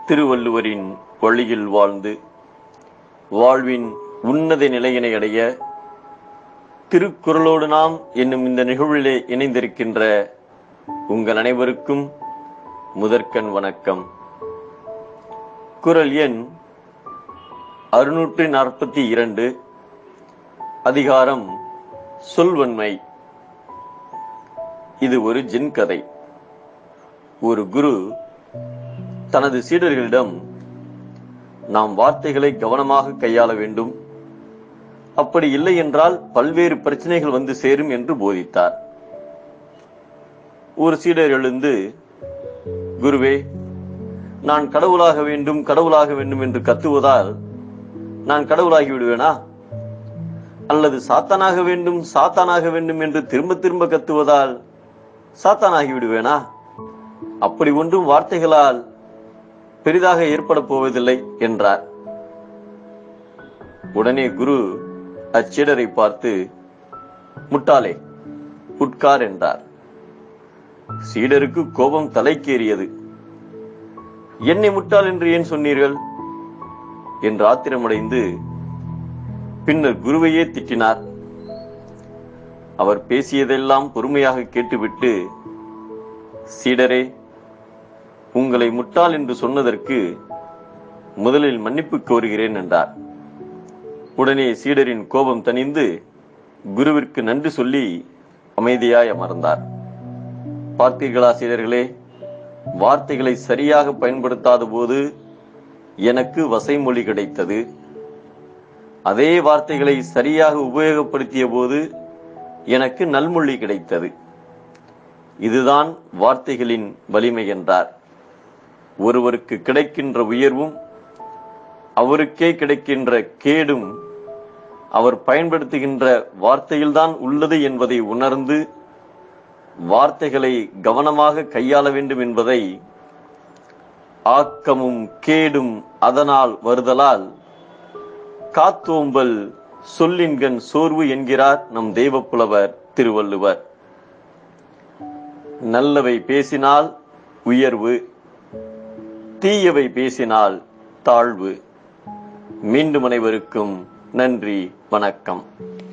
திருவள்ளுவரின் வழியில் வாழ்ந்து வாழ்வின் உன்னத நிலையினை அடைய திருக்குறளோடு நாம் என்னும் இந்த நிகழ்விலே இணைந்திருக்கின்ற உங்கள் அனைவருக்கும் முதற்கண் வணக்கம் குரல் எண் அறுநூற்றி நாற்பத்தி இரண்டு அதிகாரம் சொல்வன்மை இது ஒரு ஜின் கதை ஒரு குரு தனது சீடர்களிடம் நாம் வார்த்தைகளை கவனமாக கையாள வேண்டும் அப்படி இல்லை என்றால் பல்வேறு பிரச்சனைகள் வந்து சேரும் என்று போதித்தார் ஒரு சீடர் எழுந்து குருவே நான் கடவுளாக வேண்டும் கடவுளாக வேண்டும் என்று கத்துவதால் நான் கடவுளாகி விடுவேனா அல்லது சாத்தானாக வேண்டும் சாத்தானாக வேண்டும் என்று திரும்ப திரும்ப கத்துவதால் சாத்தானாகி விடுவேனா அப்படி ஒன்றும் வார்த்தைகளால் பெரிதாக ஏற்பட போவதில்லை என்றார் உடனே குரு அச்சீடரை பார்த்து முட்டாளே உட்கார் என்றார் சீடருக்கு கோபம் தலைக்கேறியது என்னை முட்டாள் என்று ஏன் சொன்னீர்கள் என்று ஆத்திரமடைந்து பின்னர் குருவையே திட்டினார் அவர் பேசியதெல்லாம் பொறுமையாக கேட்டுவிட்டு சீடரே உங்களை முட்டாள் என்று சொன்னதற்கு முதலில் மன்னிப்பு கோருகிறேன் என்றார் உடனே சீடரின் கோபம் தணிந்து குருவிற்கு நன்றி சொல்லி அமைதியாய் அமர்ந்தார் பார்த்தீர்களா சீடர்களே வார்த்தைகளை சரியாக பயன்படுத்தாத போது எனக்கு வசைமொழி கிடைத்தது அதே வார்த்தைகளை சரியாக உபயோகப்படுத்திய போது எனக்கு நல்மொழி கிடைத்தது இதுதான் வார்த்தைகளின் வலிமை என்றார் ஒருவருக்கு கிடைக்கின்ற உயர்வும் அவருக்கே கிடைக்கின்ற கேடும் அவர் பயன்படுத்துகின்ற வார்த்தையில்தான் உள்ளது என்பதை உணர்ந்து வார்த்தைகளை கவனமாக கையாள வேண்டும் என்பதை ஆக்கமும் கேடும் அதனால் வருதலால் காத்தோம்பல் சொல்லின்கண் சோர்வு என்கிறார் நம் தெய்வப்புலவர் திருவள்ளுவர் நல்லவை பேசினால் உயர்வு தீயவை பேசினால் தாழ்வு மீண்டும் அனைவருக்கும் நன்றி வணக்கம்